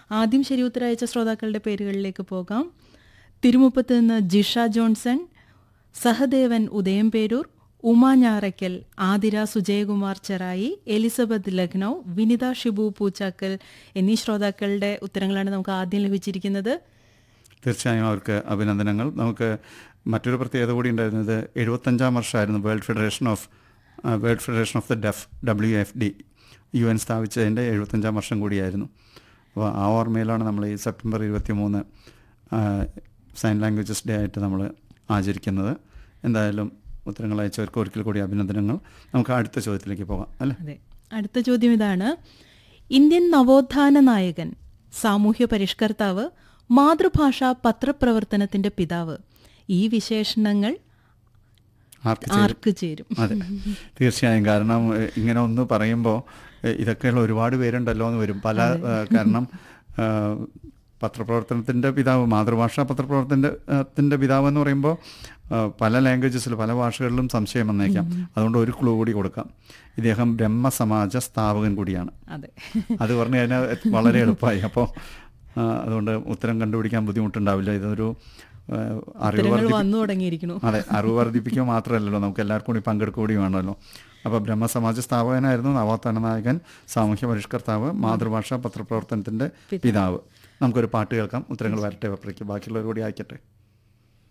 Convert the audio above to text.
ആദ്യം ശരി ഉത്തരം അയച്ച ശ്രോതാക്കളുടെ പേരുകളിലേക്ക് പോകാം തിരുമുപ്പത്ത് നിന്ന് Jisha Johnson Sahadevan Udayamperoor Uma Njarakkal Athira Sujayakumar Cherai Elizabeth Lucknow Vinitha Shibu Poochakkal എന്നീ ശ്രോതാക്കളുടെ ഉത്തരങ്ങളാണ് നമുക്ക് ആദ്യം ലഭിച്ചിരിക്കുന്നത് തീർച്ചയായും അവർക്ക് അഭിനന്ദനങ്ങൾ നമുക്ക് മറ്റൊരു പ്രത്യേകത കൂടി ഉണ്ടായിരുന്നത് എഴുപത്തഞ്ചാം വർഷമായിരുന്നു world federation of world federation of the deaf W F D U N സ്ഥാപിച്ചതിൻ്റെ എഴുപത്തഞ്ചാം വർഷം കൂടിയായിരുന്നു അപ്പോൾ ആ ഓർമ്മയിലാണ് നമ്മൾ ഈ സെപ്റ്റംബർ ഇരുപത്തി മൂന്ന് സൈൻ ലാംഗ്വേജസ് ഡേ ആയിട്ട് നമ്മൾ ആചരിക്കുന്നത് എന്തായാലും ഉത്തരങ്ങൾ അയച്ചവർക്ക് ഒരിക്കൽ കൂടി അഭിനന്ദനങ്ങൾ നമുക്ക് അടുത്ത ചോദ്യത്തിലേക്ക് പോകാം അല്ലേ അതെ അടുത്ത ചോദ്യം ഇതാണ് ഇന്ത്യൻ നവോത്ഥാന നായകൻ സാമൂഹ്യ പരിഷ്കർത്താവ് മാതൃഭാഷാ പത്രപ്രവർത്തനത്തിന്റെ പിതാവ് ഈ വിശേഷണങ്ങൾ ആർക്ക് ചേരും? ആർക്ക് ചേരും അതെ തീർച്ചയായും കാരണം എഹ്, ഇങ്ങനെ ഒന്ന് പറയുമ്പോൾ എഹ്, ഇതൊക്കെയുള്ള ഒരുപാട് പേരുണ്ടല്ലോ എന്ന് വരും പല ഏഹ്, കാരണം ഏഹ്, പത്രപ്രവർത്തനത്തിൻ്റെ പിതാവ് മാതൃഭാഷാ പത്രപ്രവർത്തനത്തിൻ്റെ പിതാവ് എന്ന് പറയുമ്പോൾ ഏഹ്, പല ലാംഗ്വേജസിൽ പല ഭാഷകളിലും സംശയം വന്നേക്കാം അതുകൊണ്ട് ഒരു ക്ലൂ കൂടി കൊടുക്കാം ഇദ്ദേഹം ബ്രഹ്മസമാജ സ്ഥാപകൻ കൂടിയാണ് അതെ അത് പറഞ്ഞു കഴിഞ്ഞാൽ വളരെ എളുപ്പമായി അപ്പോൾ അതുകൊണ്ട് ഉത്തരം കണ്ടുപിടിക്കാൻ ബുദ്ധിമുട്ടുണ്ടാവില്ല ഇതൊരു ഏഹ്, അറിവ് ഉത്തരങ്ങൾ വർദ്ധിപ്പി- വന്നു തുടങ്ങിയിരിക്കുന്നു അതെ അറിവ് വർദ്ധിപ്പിക്കുക മാത്രമല്ലല്ലോ നമുക്ക് എല്ലാവർക്കും കൂടി പങ്കെടുക്കുക കൂടി വേണമല്ലോ അപ്പോൾ ബ്രഹ്മസമാജ സ്ഥാപകനായിരുന്നു നവോത്ഥാന നായകൻ സാമൂഹ്യ പരിഷ്കർത്താവ് മാതൃഭാഷാ പത്രപ്രവർത്തനത്തിൻ്റെ പിതാവ് നമുക്കൊരു പാട്ട് കേൾക്കാം ഉത്തരങ്ങൾ വരട്ടെ അപ്പോഴേക്ക് ബാക്കിയുള്ളവർ കൂടി അയക്കട്ടെ